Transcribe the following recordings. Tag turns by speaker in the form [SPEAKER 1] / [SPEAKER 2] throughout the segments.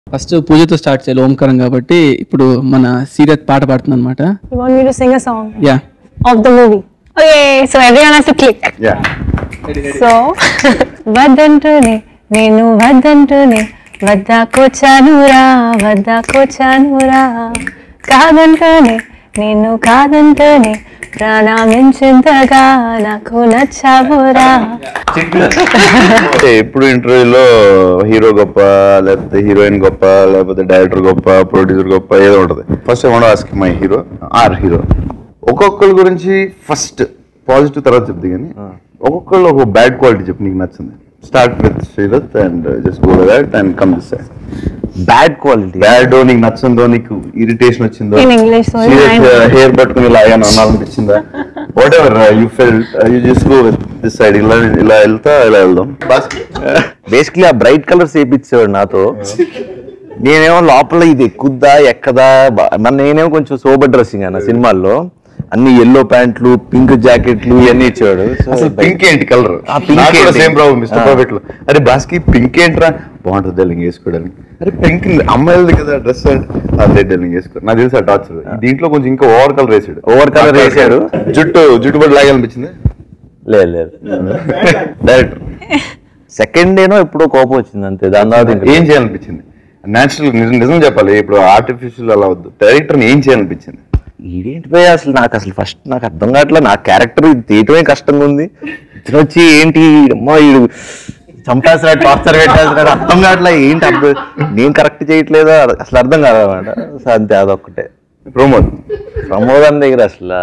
[SPEAKER 1] First పూజతో start చేయాలి ఓంకారం కాబట్టి ఇప్పుడు మన సీరత్ పాట పాడుతుంది అనమాట
[SPEAKER 2] You want me to sing a song
[SPEAKER 1] yeah
[SPEAKER 2] of the movie? Okay, so everyone has to click.
[SPEAKER 3] Yeah
[SPEAKER 2] so వద్దంటూనే నేను వద్దంటూనే వద్దాకొచ్చానురా వద్దాకొచ్చానురా కాదంటూనే నేను కాదంటూనే ప్రాణమించేంతగా నాకు నచ్చావురా
[SPEAKER 3] అంటే ఎప్పుడు ఇంటర్వ్యూలో హీరో గొప్ప లేకపోతే హీరోయిన్ గొప్ప లేకపోతే డైరెక్టర్ గొప్ప ప్రొడ్యూసర్ గొప్ప ఏదో ఉంటది first I want ask my hero or hero ఒక్కొక్కరి గురించి ఫస్ట్ పాజిటివ్ తర్వాత చెప్తే కానీ ఒక్కొక్కళ్ళు ఒక బ్యాడ్ క్వాలిటీ చెప్పు నీకు నచ్చింది start with Seerat and just go that and come this
[SPEAKER 4] bad quality
[SPEAKER 3] bad నీకు నచ్చిందో నీకు ఇరిటేషన్ వచ్చిందో
[SPEAKER 2] In English, so in mind.
[SPEAKER 3] Hair పట్టుకుని ఇలా ఏమైనా అనాలనిపించిందా whatever you feel you just go with this side ఇలా ఇలా వెళ్తా ఇలా వెళ్దాం బస్
[SPEAKER 4] బేసిక్లీ ఆ బ్రైట్ కలర్స్ వేయించేవాడు నాతో నేనేమో లోపల ఇది ఎక్కుద్దా ఎక్కదా బా- మరి నేనేమో కొంచెం సోబర్ డ్రెస్సింగ్ అన్న సినిమాల్లో అన్ని ఎల్లో ప్యాంట్లు పింక్ జాకెట్లు ఇవన్నీ ఇచ్చేవాడు So,
[SPEAKER 3] అసలు పింక్ ఏంటి కలర్
[SPEAKER 4] ఆ, pink ఏంటి?
[SPEAKER 3] సేమ్ ప్రాబ్లం మిస్టర్
[SPEAKER 4] ఆ.
[SPEAKER 3] పర్ఫెక్ట్ లో అరే బాస్కి పింక్ ఏంట్రా బాగుంటుంది డెల్లింగ్ వేసుకోవడానికి అరే పింక్ అమ్మాయిలది కదా డ్రెస్ అదే డెల్లింగ్ వేసుకో నాకు తెలుసు ఆ టార్చర్ దీంట్లో కొంచెం ఇంకా ఓవర్ కలర్ వేసాడు
[SPEAKER 4] Over colour వేసాడు.
[SPEAKER 3] జుట్టు జుట్టు పడి లాగాలనిపించింది
[SPEAKER 4] లేదు లేదు
[SPEAKER 3] డైరెక్టర్
[SPEAKER 4] సెకండ్ డేనో ఎప్పుడో కోపం వచ్చింది అంతే దాని తర్వాత ఇంకా-
[SPEAKER 3] ఏం చేయాలనిపించింది నేచురల్ నిజం నిజం చెప్పాలి ఇప్పుడు ఆర్టిఫిషియల్ అలా వద్దు డైరెక్టర్ ఏం చేయాలనిపించింది
[SPEAKER 4] ఈడేంటి పోయి అసలు నాకు అసలు ఫస్ట్ నాకు అర్థం కావట్లే నా క్యారెక్టర్ ఇది తీయటమే కష్టంగా ఉంది ఇతను వచ్చి ఏంటి అమ్మా ఈడు చంపేస్తున్నాడు టార్చర్ పెట్టేస్తున్నాడు అర్థం కావట్లే ఏంటి అర్థం నేను కరెక్ట్ చేయట్లేదా అసలు అర్థం కాదన్నమాట సో అంతే అదొక్కటే
[SPEAKER 3] ప్రమోద్
[SPEAKER 4] ప్రమోదం దగ్గర అసలు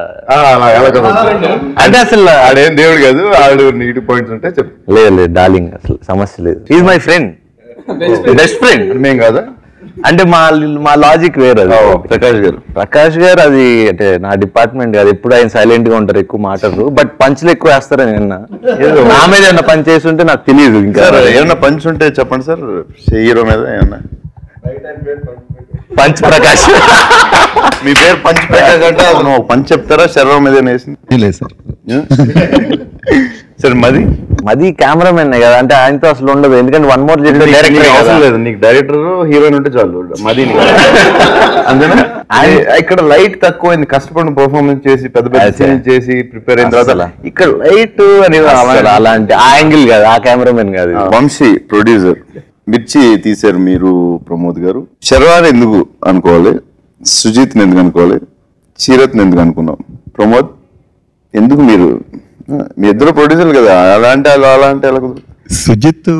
[SPEAKER 3] అంటే అసలు ఆడేం దేవుడు కాదు ఆడు నీటి పాయింట్స్ ఉంటే చెప్పు
[SPEAKER 4] లేదు లేదు డార్లింగ్ అసలు సమస్య లేదు is my friend best friend
[SPEAKER 3] మేం కాదా
[SPEAKER 4] అంటే మా మా లాజిక్ వేరు అది
[SPEAKER 3] ప్రకాష్ గారు
[SPEAKER 4] ప్రకాష్ గారు అది అంటే నా డిపార్ట్మెంట్ కాదు ఎప్పుడు ఆయన సైలెంట్ గా ఉంటారు ఎక్కువ మాటలు బట్ పంచులు ఎక్కువ వేస్తారని నిన్న నా మీద ఏమన్నా పంచ్ చేస్తుంటే నాకు తెలియదు ఇంకా
[SPEAKER 3] సార్ ఏమన్నా పంచ్ ఉంటే చెప్పండి సార్ హీరో మీద ఏమన్నా
[SPEAKER 4] పంచ్ ప్రకాష్
[SPEAKER 3] మీ పేరు పంచ్ ప్రకాష్ అంటే అది నువ్వు పంచ్ చెప్తారా శరీరం మీద వేసింది
[SPEAKER 5] లేదు సార్
[SPEAKER 3] సరే మది
[SPEAKER 4] మది కెమెరామెన్ కదా అంటే ఆయనతో అసలు ఉండదు ఎందుకంటే వన్ మోర్
[SPEAKER 3] నీకు అవసరం
[SPEAKER 4] డైరెక్టర్
[SPEAKER 3] లేదు నీకు డైరెక్టర్ హీరోయిన్ ఉంటే చాలు మది నీకు. అంతేనా ఆయన ఇక్కడ లైట్ తక్కువైంది కష్టపడిన పర్ఫార్మెన్స్ చేసి పెద్ద పెద్ద
[SPEAKER 4] అదే.
[SPEAKER 3] సీన్ చేసి ప్రిపేర్ అయిన తర్వాత
[SPEAKER 4] అసలు.
[SPEAKER 3] ఇక్కడ లైట్ అనేది
[SPEAKER 4] అసలు అలాంటి ఆ యాంగిల్ కాదు ఆ కెమెరామెన్ కాదు
[SPEAKER 3] వంశీ ప్రొడ్యూసర్ మిర్చి తీశారు మీరు ప్రమోద్ గారు శర్వాన్ ఎందుకు అనుకోవాలి సుజిత్ ఎందుకు అనుకోవాలి చీరత్ ఎందుకు అనుకున్నాం ప్రమోద్ ఎందుకు మీరు ఆ, మీ ఇద్దరు ప్రొడ్యూసర్ కదా అలా అంటే అలా అలా అంటే అలా కుదరదు.
[SPEAKER 5] సుజిత్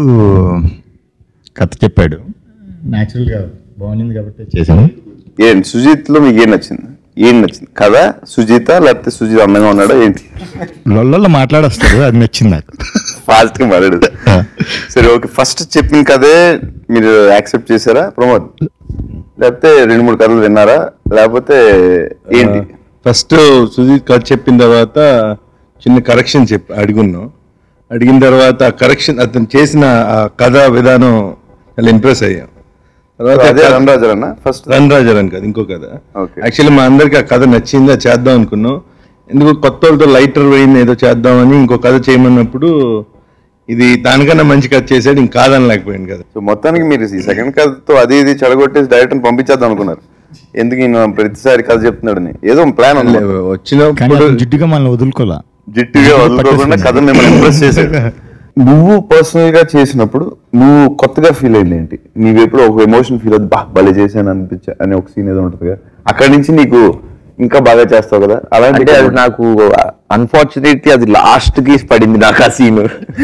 [SPEAKER 5] కథ చెప్పాడు న్యాచురల్గా బాగుంది కాబట్టి చేశాను
[SPEAKER 3] ఏంటి సుజిత్ లో మీకు ఏం నచ్చింది ఏం నచ్చింది కదా సుజిత లేకపోతే సుజిత్ అందంగా ఉన్నాడా ఏంటి
[SPEAKER 5] లొల్లలో మాట్లాడొస్తాడు అది నచ్చింది నాకు
[SPEAKER 3] ఫాస్ట్ గా మాట్లాడు సరే ఓకే ఫస్ట్ చెప్పిన కదే మీరు యాక్సెప్ట్ చేశారా ప్రమోద్ లేకపోతే రెండు మూడు కథలు విన్నారా లేకపోతే ఏంటి
[SPEAKER 6] ఫస్ట్ సుజిత్ కథ చెప్పిన తర్వాత చిన్న కరెక్షన్ చెప్పి అడుగున్నాం అడిగిన తర్వాత కరెక్షన్ అతను చేసిన ఆ కథ విధానం చాలా ఇంప్రెస్ అయ్యాం తర్వాత
[SPEAKER 3] అదే రణరాజర్ అన్న ఫస్ట్
[SPEAKER 6] రన్ రాజర్ అని కాదు ఇంకో కథ
[SPEAKER 3] Okay.
[SPEAKER 6] యాక్చువల్లీ మా అందరికి ఆ కథ నచ్చింది అది చేద్దాం అనుకున్నాం ఎందుకు కొత్త వాళ్ళతో లైటర్ వెయిన్ ఏదో చేద్దామని ఇంకో కథ చేయమన్నప్పుడు ఇది దానికన్నా మంచి కథ చేశాడు ఇంక కాదనలేకపోయింది కదా
[SPEAKER 3] సో మొత్తానికి మీరు ఈ సెకండ్ కథతో అది ఇది చెడగొట్టేసి డైరెక్టర్ పంపించేద్దాం అనుకున్నారు ఎందుకు ఈయన ప్రతిసారి కథ చెప్తున్నాడని ఏదో ప్లాన్ ఉంది
[SPEAKER 5] కానీ
[SPEAKER 6] వచ్చినప్పుడు
[SPEAKER 5] అతను జిడ్డుగా మనల్ని వదులుకోలే
[SPEAKER 3] జిట్టుగా వదులుకోకుండా కథ మిమ్మల్ని ఇంప్రెస్ చేశాడు నువ్వు పర్సనల్ గా చేసినప్పుడు నువ్వు కొత్తగా ఫీల్ అయింది ఏంటి నీవు ఎప్పుడు ఒక ఎమోషన్ ఫీల్ అవుతుంది బా భలే చేశాను అనిపించా అని ఒక సీన్ ఏదో ఉంటుంది కదా అక్కడి నుంచి నీకు ఇంకా బాగా చేస్తావు కదా అలాంటి
[SPEAKER 4] అంటే అది నాకు అన్ఫార్చునేట్లీ అది లాస్ట్ కి పడింది నాకు ఆ సీన్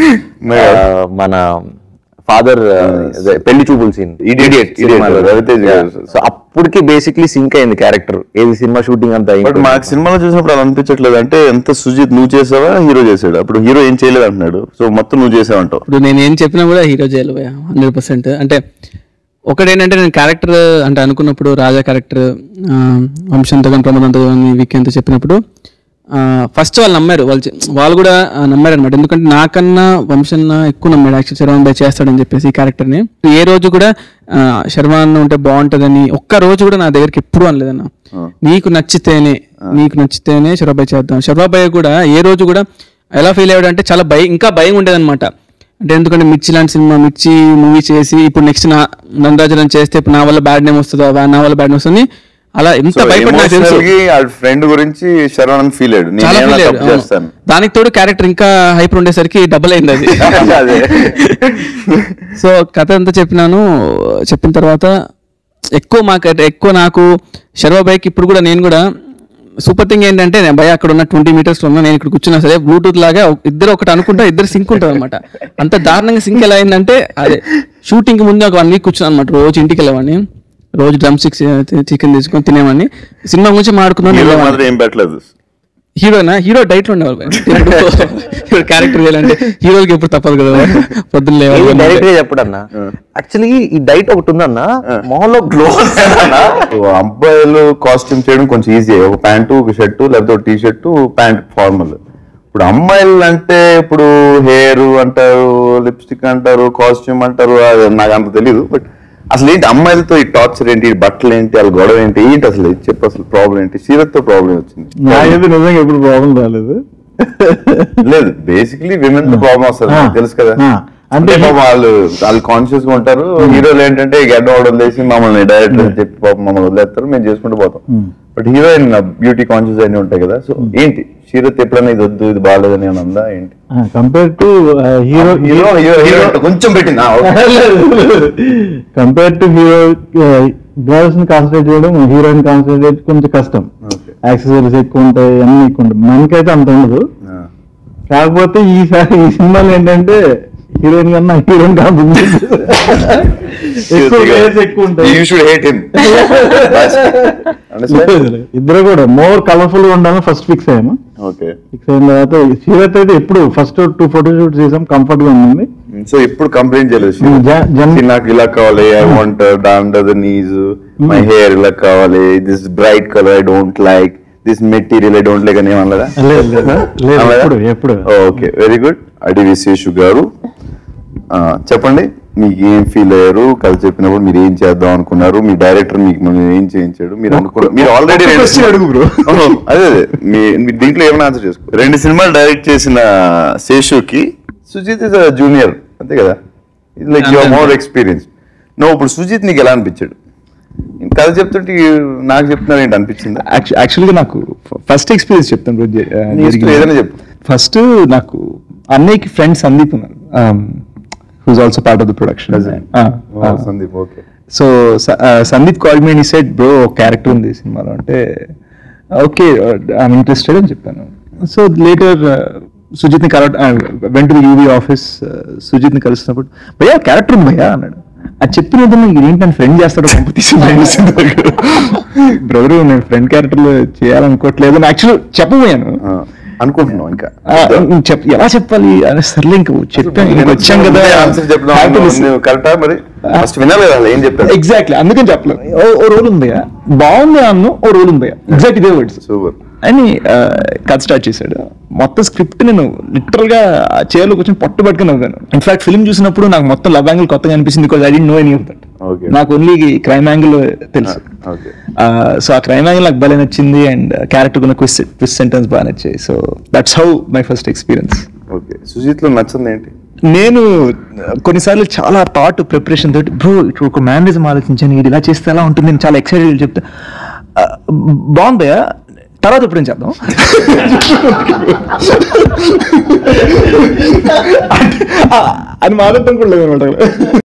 [SPEAKER 4] మన ఫాదర్ పెళ్లి చూపుల సీన్
[SPEAKER 3] Idiot, Idiot, రవితేజ గారు.
[SPEAKER 4] సో అప్పటికి బేసిక్లీ సింక్ అయింది క్యారెక్టర్ ఏది సినిమా షూటింగ్ అంతా
[SPEAKER 3] బట్
[SPEAKER 4] అయిపోయింది.
[SPEAKER 3] మాకు సినిమాలో చూసినప్పుడు అలా అనిపించట్లేదు అంటే ఎంత సుజిత్ నువ్వు చేసావా హీరో చేసాడు అప్పుడు హీరో ఏం చేయలేదు అంటున్నాడు సో మొత్తం నువ్వు చేసావంటావు
[SPEAKER 1] ఇప్పుడు నేను ఏం చెప్పినా కూడా హీరో చేయాలి హండ్రెడ్ పర్సెంట్ అంటే ఒకటేంటంటే నేను క్యారెక్టర్ అంటే అనుకున్నప్పుడు రాజా క్యారెక్టర్ వంశంతో కానీ ప్రమోదంతో కానీ విక్యంతో చెప్పినప్పుడు ఫస్ట్ వాళ్ళు నమ్మారు వాళ్ళు చె- వాళ్ళు కూడా ఆ, నమ్మారు అనమాట ఎందుకంటే నాకన్నా వంశన్న ఎక్కువ నమ్మాడు యాక్చువల్ శర్వాన్ బాయ్ చేస్తాడని చెప్పేసి ఈ క్యారెక్టర్ని ఏ రోజు కూడా ఆ, శర్వాన్ ఉంటే బాగుంటుందని ఒక్క రోజు కూడా నా దగ్గరికి ఎప్పుడు అనలేదన్న నీకు నచ్చితేనే నీకు నచ్చితేనే శర్వాబాయ్ చేద్దాం శర్వాబాయ్ కూడా ఏ రోజు కూడా ఎలా ఫీల్ అయ్యాడు అంటే చాలా భయం ఇంకా భయం ఉండేదన్నమాట అంటే ఎందుకంటే మిర్చి లాంటి సినిమా మిర్చి మూవీ చేసి ఇప్పుడు నెక్స్ట్ నా నందరాజన్ చేస్తే ఇప్పుడు నా వల్ల బ్యాడ్ నేమ్ వస్తుందో నా వల్ల బ్యాడ్ నేమ్ వస్తుంది అలా ఎంత భయపడి నాకు తెలుసు
[SPEAKER 3] ఫ్రెండ్ గురించి శరవణన్ ఫీల్ అయ్యాడు
[SPEAKER 1] చాలా
[SPEAKER 3] నేను
[SPEAKER 1] feel
[SPEAKER 3] ఏమైనా
[SPEAKER 1] అయ్యాడు.
[SPEAKER 3] తప్పు చేస్తాను
[SPEAKER 1] దానికి తోడు క్యారెక్టర్ ఇంకా హైపర్ ఉండేసరికి డబుల్ అయింది అది
[SPEAKER 3] అదే
[SPEAKER 1] సో కథ అంతా చెప్పినాను చెప్పిన తర్వాత ఎక్కువ మాకు ఎక్కువ నాకు శర్వాబాయ్కి ఇప్పుడు కూడా నేను కూడా సూపర్ థింగ్ ఏంటంటే నేను భయ అక్కడ ఉన్న ట్వంటీ మీటర్స్ లో ఉన్నా నేను ఇక్కడ కూర్చున్నా సరే బ్లూటూత్ లాగా ఇద్దరు ఒకటి అనుకుంటా ఇద్దరు సింక్ ఉంటుంది అనమాట అంత దారుణంగా సింక్ ఎలా అయిందంటే అదే షూటింగ్ ముందు ఒక వన్ వీక్ కూర్చున్నాను అనమాట రోజు ఇంటికి వెళ్ళేవాడిని రోజు డ్రమ్ స్టిక్స్ చికెన్ తీసుకొని తినేవాడిని సినిమా గురించి మాడుకున్నాను
[SPEAKER 3] హీరో
[SPEAKER 1] వెళ్ళేవాడిని.
[SPEAKER 3] మాత్రం ఏం పెట్టలేదు
[SPEAKER 1] హీరోనా హీరో డైట్ లో ఉండేవాళ్ళు భయ్య. ఇప్పుడు క్యారెక్టర్ చేయాలంటే హీరోలకి ఎప్పుడు తప్పదు కదా పొద్దున్న లేవాలి
[SPEAKER 4] డైరెక్ట్ గా చెప్పడన్నా యాక్చువల్లీ ఈ డైట్ ఒకటి ఉందన్న మొహంలో గ్లో
[SPEAKER 3] సో అబ్బాయిలు కాస్ట్యూమ్ చేయడం కొంచెం ఈజీ ఒక ప్యాంటు ఒక షర్టు లేకపోతే ఒక టీ షర్టు ప్యాంట్ ఫార్మల్ ఇప్పుడు అమ్మాయిలు అంటే ఇప్పుడు హెయిర్ అంటారు లిప్స్టిక్ అంటారు కాస్ట్యూమ్ అంటారు అది నాకు అంత తెలియదు బట్ అసలు ఏంటి అమ్మాయిలతో ఈ టార్చర్ ఏంటి ఈ బట్టలు ఏంటి వాళ్ళ గొడవ ఏంటి ఏంటి అసలు ఇది చెప్పు అసలు ప్రాబ్లం ఏంటి సీరత్తో ప్రాబ్లం వచ్చింది
[SPEAKER 5] నాకైతే నిజంగా ఎప్పుడు ప్రాబ్లం రాలేదు
[SPEAKER 3] లేదు బేసిక్లీ విమెన్ తో ప్రాబ్లం వస్తుంది
[SPEAKER 5] ఆ,
[SPEAKER 3] మీకు తెలుసు కదా
[SPEAKER 5] ఆ,
[SPEAKER 3] అంటే
[SPEAKER 5] అంటే
[SPEAKER 3] పాపం వాళ్ళు వాళ్ళు కాన్షియస్ గా ఉంటారు హీరోలు ఏంటంటే గడ్డ వదిలేసి మమ్మల్ని డైరెక్టర్ చెప్పి పాపం మమ్మల్ని వదిలేస్తారు మేము చేసుకుంటూ పోతాం బట్ హీరోయిన్ బ్యూటీ కాన్షియస్ అన్ని ఉంటాయి కదా సో ఏంటి క్షీరత్ ఎప్పుడైనా ఇది వద్దు ఇది బాగాలేదని అని ఉందా ఏంటి
[SPEAKER 5] compare to hero
[SPEAKER 3] hero hero hero కొంచెం పెట్టింది ఆ, okay.
[SPEAKER 5] Compare to hero girls ని కాన్సన్ట్రేట్ చేయడం హీరోయిన్ కాన్సన్ట్రేట్ కొంచెం కష్టం
[SPEAKER 3] Okay.
[SPEAKER 5] యాక్సెసరీస్ ఎక్కువ ఉంటాయి అన్ని ఎక్కువ ఉంటాయి మనకైతే అంత ఉండదు
[SPEAKER 3] ఆ.
[SPEAKER 5] కాకపోతే ఈసారి ఈ సినిమాలో ఏంటంటే హీరోయిన్ కన్నా హీరోయిన్ కాన్సన్ట్రేట్ ఎక్కువ layers ఎక్కువ ఉంటాయి
[SPEAKER 3] You should hate him. Bas. Understand?
[SPEAKER 5] ఇద్దరు కూడా మోర్ కలర్ఫుల్ గా ఉండాలని ఫస్ట్ ఫిక్స్ అయ్యాము
[SPEAKER 3] Okay.
[SPEAKER 5] ఫిక్స్ అయిన తర్వాత సీరత్ అయితే ఎప్పుడు ఫస్ట్ టూ ఫోటో షూట్ చేసాం కంఫర్ట్ గా ఉంది
[SPEAKER 3] సో ఎప్పుడు కంప్లైంట్ చేయలేదు
[SPEAKER 5] Hmm, జ- జన్-
[SPEAKER 3] See, నాకు ఇలా కావాలి I want under the knees my hair ఇలా కావాలి this bright colour I don't like this material I don't like అని ఏమన్నదా
[SPEAKER 5] లేదు లేదు లేదు ఎప్పుడు ఎప్పుడు
[SPEAKER 3] ఓకే వెరీ గుడ్ అడివి శేషు గారు ఆ, చెప్పండి మీకు ఏం ఫీల్ అయ్యారు కథ చెప్పినప్పుడు మీరు ఏం చేద్దాం అనుకున్నారు మీ డైరెక్టర్ మీకు మిమ్మల్ని ఏం చేయించాడు మీరు అనుకున్నారు మీరు ఆల్రెడీ
[SPEAKER 5] ఒక్క question అడుగు bro.
[SPEAKER 3] అదే అదే మీ మీ దీంట్లో ఏమైనా ఆన్సర్ చేసుకో రెండు సినిమాలు డైరెక్ట్ చేసిన శేషుకి సుజిత్ ఇస్ జూనియర్ అంతే కదా ఇది లైక్ యువర్ మోర్ ఎక్స్పీరియన్స్ నువ్వు ఇప్పుడు సుజిత్ నీకు ఎలా అనిపించాడు ఇంకా కథ చెప్తుంటే నాకు చెప్తున్నారు ఏంటి అనిపించిందా
[SPEAKER 7] యాక్చువల్గా నాకు ఫస్ట్ ఎక్స్పీరియన్స్ చెప్తాను రోజు
[SPEAKER 3] నీ ఇష్టం ఏదైనా చెప్పు
[SPEAKER 7] ఫస్ట్ నాకు అన్నయ్యకి ఫ్రెండ్ సందీప్ ఉన్నారు who's also part of the production
[SPEAKER 3] oh, Sandeep okay
[SPEAKER 7] so Sandeep call me and set bro character ఉంది ఈ సినిమాలో అంటే ఓకే ఐఎమ్ ఇంట్రెస్టెడ్ అని చెప్పాను సో లేటర్ సుజిత్ని కల వెంట యూవీ ఆఫీస్ సుజిత్ని కలిసినప్పుడు భయ్యా క్యారెక్టర్ ఉంది భయ్యా అన్నాడు అది చెప్పిన వద్దు ఏంటని ఫ్రెండ్ చేస్తాడో పంపు తీసుకుని బ్రదరు నేను ఫ్రెండ్ క్యారెక్టర్లు చేయాలనుకోవట్లేదు అని యాక్చువల్ చెప్పబోయాను
[SPEAKER 3] ఆ, అనుకుంటున్నావు ఇంకా
[SPEAKER 7] ఆ, చెప్ ఎలా చెప్పాలి అని సర్లే ఇంకా చెప్పాను ఇంక వచ్చాం కదా
[SPEAKER 3] ఆన్సర్ చెప్దాం కరెక్టా మరి ఫస్ట్ వినాలి కదా అలా ఏం చెప్పారు
[SPEAKER 7] ఎగ్జాక్ట్లీ అందుకని చెప్పలేదు ఓ- ఓ రోల్ ఉందయ్యా బాగుంది అన్ను ఓ రోల్ ఉందయ్యా ఎగ్జాక్ట్ ఇదే వర్డ్స్
[SPEAKER 3] సూపర్
[SPEAKER 7] అని ఆ, కథ స్టార్ట్ చేశాడు మొత్తం స్క్రిప్ట్ నేను లిటరల్ గా చైర్లో కూర్చొని పట్టు పట్టుకుని నవ్వాను ఇన్ఫాక్ట్ ఫిల్మ్ చూసినప్పుడు నాకు మొత్తం లవ్ యాంగిల్ కొత్తగా అనిపించింది బికాజ్ ఐ డి know any of that
[SPEAKER 3] Okay.
[SPEAKER 7] నాకు ఓన్లీ క్రైమ్ యాంగిల్ తెలుసు
[SPEAKER 3] ఓకే
[SPEAKER 7] సో ఆ క్రైమ్ యాంగిల్ నాకు భలే నచ్చింది అండ్ క్యారెక్టర్ కూడా క్విస్ క్విస్ సెంటెన్స్ బాగా నచ్చాయి so that's how my first experience
[SPEAKER 3] okay Sujith లో నచ్చింది ఏంటి
[SPEAKER 7] నేను కొన్నిసార్లు చాలా థాట్ ప్రిపరేషన్ తోటి బ్రో ఇటు ఒక మేనరిజం ఆలోచించాను ఇది ఇలా చేస్తే ఎలా ఉంటుంది నేను చాలా ఎక్సైటెడ్ చెప్తా ఆ, బాగుందయా తర్వాత ఎప్పుడేం చేద్దాం అని మాట్లాడటం కూడా లేదు అనమాట